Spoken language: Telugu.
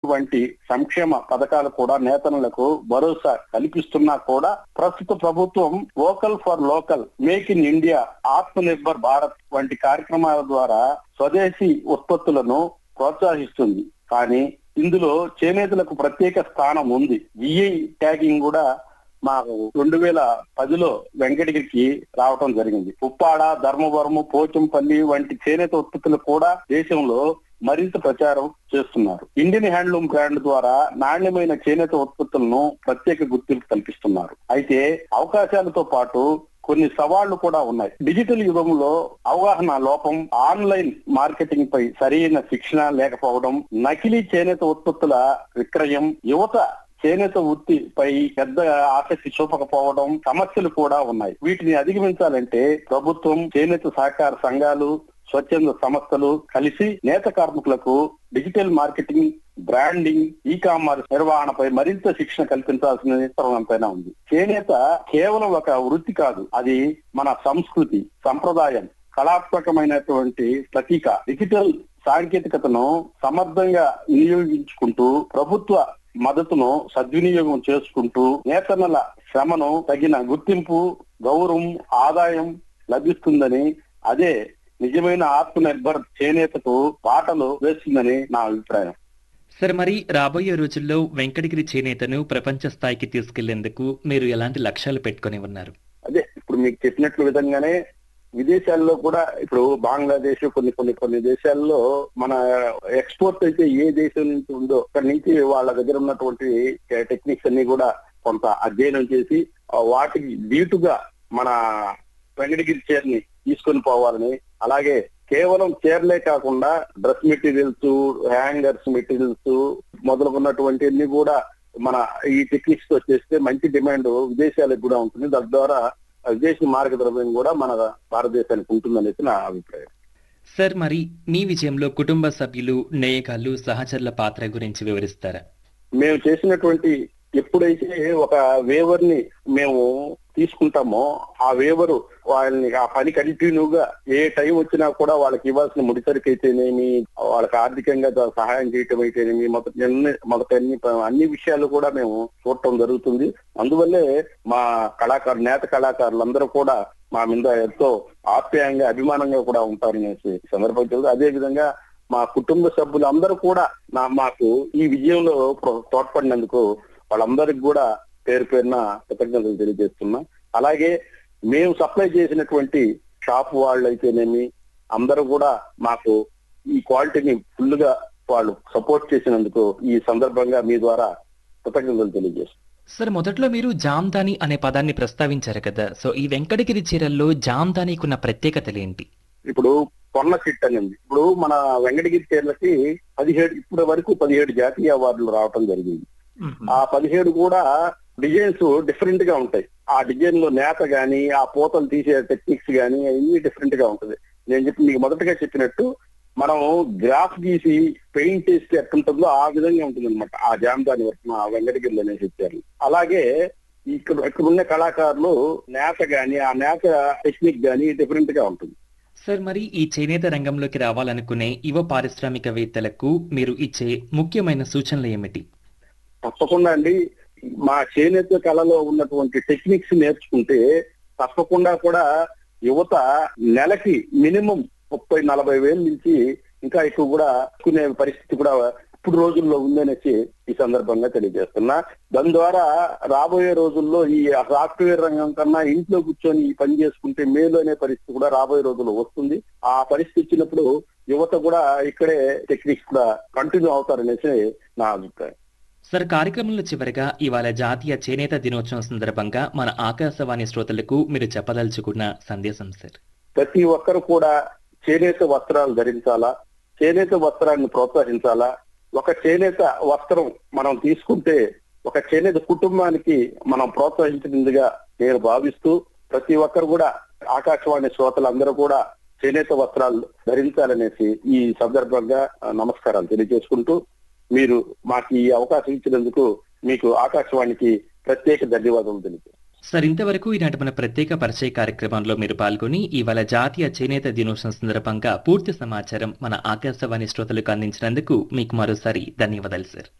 వంటి సంక్షేమ పథకాలు కూడా నేతలకు భరోసా కల్పిస్తున్నా కూడా ప్రస్తుత ప్రభుత్వం vocal for local make in India Atma Nirbhar Bharat వంటి కార్యక్రమాల ద్వారా స్వదేశీ ఉత్పత్తులను ప్రోత్సహిస్తుంది కానీ ఇందులో చేనేతలకు ప్రత్యేక స్థానం ఉంది విఐ ట్యాగింగ్ కూడా మాకు రెండు వేల పదిలో వెంకటగిరికి రావటం జరిగింది ఉప్పాడ ధర్మవరము పోచంపల్లి వంటి చేనేత ఉత్పత్తులు కూడా దేశంలో మరింత ప్రచారం చేస్తున్నారు ఇండియన్ హ్యాండ్లూమ్ బ్రాండ్ ద్వారా నాణ్యమైన చేనేత ఉత్పత్తులను ప్రత్యేక గుర్తింపు కల్పిస్తున్నారు అయితే అవకాశాలతో పాటు కొన్ని సవాళ్లు కూడా ఉన్నాయి డిజిటల్ యుగంలో అవగాహన లోపం ఆన్లైన్ మార్కెటింగ్ పై సరైన శిక్షణ లేకపోవడం నకిలీ చేనేత ఉత్పత్తుల విక్రయం యువత చేనేత వృత్తిపై పెద్ద ఆసక్తి చూపకపోవడం సమస్యలు కూడా ఉన్నాయి వీటిని అధిగమించాలంటే ప్రభుత్వం చేనేత సహకార సంఘాలు స్వచ్ఛంద సంస్థలు కలిసి నేత కార్మికులకు digital marketing branding e commerce నిర్వహణపై మరింత శిక్షణ కల్పించాల్సిన అవసరం ఎంతైనా ఉంది చేనేత కేవలం ఒక వృత్తి కాదు అది మన సంస్కృతి సంప్రదాయం కళాత్మకమైనటువంటి ప్రతీక డిజిటల్ సాంకేతికతను సమర్థంగా వినియోగించుకుంటూ ప్రభుత్వ మద్దతును సద్వినియోగం చేసుకుంటూ నేతన్నల శ్రమను తగిన గుర్తింపు గౌరవం ఆదాయం లభిస్తుందని అదే నిజమైన ఆత్మనిర్భర్ చేనేతకు బాటలు వేస్తుందని నా అభిప్రాయం సార్ మరి రాబోయే రోజుల్లో వెంకటగిరి చేనేతను ప్రపంచ స్థాయికి తీసుకెళ్లేందుకు మీరు ఎలాంటి లక్ష్యాలు పెట్టుకొని ఉన్నారు అదే ఇప్పుడు మీకు చెప్పినట్లు విధంగానే విదేశాల్లో కూడా ఇప్పుడు బంగ్లాదేశ్ కొన్ని కొన్ని కొన్ని దేశాల్లో మన ఎక్స్పోర్ట్ అయితే ఏ దేశం నుంచి ఉందో అక్కడి నుంచి వాళ్ళ దగ్గర ఉన్నటువంటి టెక్నిక్స్ అన్ని కూడా కొంత అధ్యయనం చేసి ఆ, వాటికి దీటుగా మన వెంకటగిరి చీరని తీసుకొని పోవాలని అలాగే కేవలం చీరలే కాకుండా డ్రెస్ మెటీరియల్స్ హ్యాంగర్స్ మెటీరియల్స్ మొదలుకున్నటువంటి అన్ని కూడా మన ఈ టెక్నిక్స్ తో చేస్తే మంచి డిమాండ్ విదేశాలకు కూడా ఉంటుంది దాని ద్వారా విదేశీ మార్గ ద్రవ్యం కూడా మన భారతదేశానికి ఉంటుందనేసి నా అభిప్రాయం సార్ మరి మీ విజయంలో కుటుంబ సభ్యులు నేయకాలు సహచరుల పాత్ర గురించి వివరిస్తారా మేము చేసినటువంటి ఎప్పుడైతే ఒక వేవర్ ని మేము తీసుకుంటామో ఆ వేవరు వాళ్ళని ఆ పని కంటిన్యూగా ఏ టైం వచ్చినా కూడా వాళ్ళకి ఇవ్వాల్సిన ముడిసరికి అయితేనేమి వాళ్ళకి ఆర్థికంగా ద- సహాయం చేయటం అయితేనేమి మొదటి అన్ని మొదటి అన్ని ప- అన్ని విషయాలు కూడా మేము చూడటం జరుగుతుంది అందువల్లే మా కళాకారు నేత కళాకారులందరూ కూడా మా మీద ఎంతో ఆప్యాయంగా అభిమానంగా కూడా ఉంటారనేసి ఈ సందర్భంగా తెలుసు. అదే విధంగా మా కుటుంబ సభ్యులందరూ కూడా నా మాకు ఈ విజయంలో ప్ర- తోడ్పడినందుకు వాళ్ళందరికి కూడా పేరు పేరున కృతజ్ఞతలు తెలియజేస్తున్నా అలాగే మేము సప్లై చేసినటువంటి షాప్ వాళ్ళు అయితేనేమి అందరూ కూడా మాకు ఈ క్వాలిటీని ఫుల్ గా వాళ్ళు సపోర్ట్ చేసినందుకు ఈ సందర్భంగా మీ ద్వారా కృతజ్ఞతలు తెలియజేస్తున్నాం సార్ మొదట్లో మీరు జామ్దాని అనే పదాన్ని ప్రస్తావించారు కదా సో ఈ వెంకటగిరి చీరల్లో జామ్దానికి ఉన్న ప్రత్యేకతలు ఏంటి ఇప్పుడు పొన్న చిట్ అని ఉంది ఇప్పుడు మన వెంకటగిరి చీరలకి పదిహేడు ఇప్పటి వరకు పదిహేడు జాతీయ అవార్డులు రావటం జరిగింది ఆ పదిహేడు కూడా డిజైన్స్ డిఫరెంట్ గా ఉంటాయి ఆ డిజైన్ లో నేత గాని ఆ పూతలు తీసే టెక్నిక్స్ గాని అన్ని డిఫరెంట్ గా ఉంటుంది నేను చెప్పి మీకు మొదటగా చెప్పినట్టు మనం గ్రాఫ్ గీసి పెయింట్ చేస్తే ఎట్లుంటుందో ఆ విధంగా ఉంటుంది అనమాట ఆ జామదాని వర్క్ మా వెంకటగిరిలో నేను చెప్పారు అలాగే ఇక్కడ ఇక్కడ ఉన్న కళాకారులు నేత గాని ఆ నేత టెక్నిక్ గాని డిఫరెంట్ గా ఉంటుంది సార్ మరి ఈ చేనేత రంగంలోకి రావాలనుకునే యువ పారిశ్రామికవేత్తలకు మీరు ఇచ్చే ముఖ్యమైన సూచనలు ఏమిటి తప్పకుండా అండి మా చేనేత కళలో ఉన్నటువంటి టెక్నిక్స్ నేర్చుకుంటే తప్పకుండా కూడా యువత నెలకి మినిమం ముప్పై నలభై వేల నుంచి ఇంకా ఎక్కువ కూడా కొనే పరిస్థితి కూడా ఇప్పుడు రోజుల్లో ఉందనేసి ఈ సందర్భంగా తెలియజేస్తున్నా దాని ద్వారా రాబోయే రోజుల్లో ఈ సాఫ్ట్వేర్ రంగం కన్నా ఇంట్లో కూర్చొని ఈ పని చేసుకుంటే మేలు అనే పరిస్థితి కూడా రాబోయే రోజుల్లో వస్తుంది ఆ పరిస్థితి వచ్చినప్పుడు యువత కూడా ఇక్కడే టెక్నిక్స్ కూడా కంటిన్యూ అవుతారనేసి నా అభిప్రాయం సార్ కార్యక్రమంలో చివరిగా ఇవాళ జాతీయ చేనేత దినోత్సవం సందర్భంగా మన ఆకాశవాణి శ్రోతలకు మీరు చెప్పదలుచుకున్న సందేశం సార్ ప్రతి ఒక్కరు కూడా చేనేత వస్త్రాలు ధరించాలా చేనేత వస్త్రాన్ని ప్రోత్సహించాలా ఒక చేనేత వస్త్రం మనం తీసుకుంటే ఒక చేనేత కుటుంబానికి మనం ప్రోత్సహించినదిగా నేను భావిస్తూ ప్రతి ఒక్కరు కూడా ఆకాశవాణి శ్రోతలందరూ కూడా చేనేత వస్త్రాలు ధరించాలనేసి ఈ సందర్భంగా ఆ, నమస్కారాలు తెలియజేసుకుంటూ మీరు మాకు ఈ అవకాశం ఇచ్చినందుకు మీకు ఆకాశవాణికి ప్రత్యేక ధన్యవాదాలు తెలియజేస్తాను సార్ ఇంతవరకు ఈనాటి మన ప్రత్యేక పరిచయ కార్యక్రమంలో మీరు పాల్గొని ఇవాళ జాతీయ చేనేత దినోత్సవం సందర్భంగా పూర్తి సమాచారం మన ఆకాశవాణి శ్రోతలకు అందించినందుకు మీకు మరోసారి ధన్యవాదాలు సార్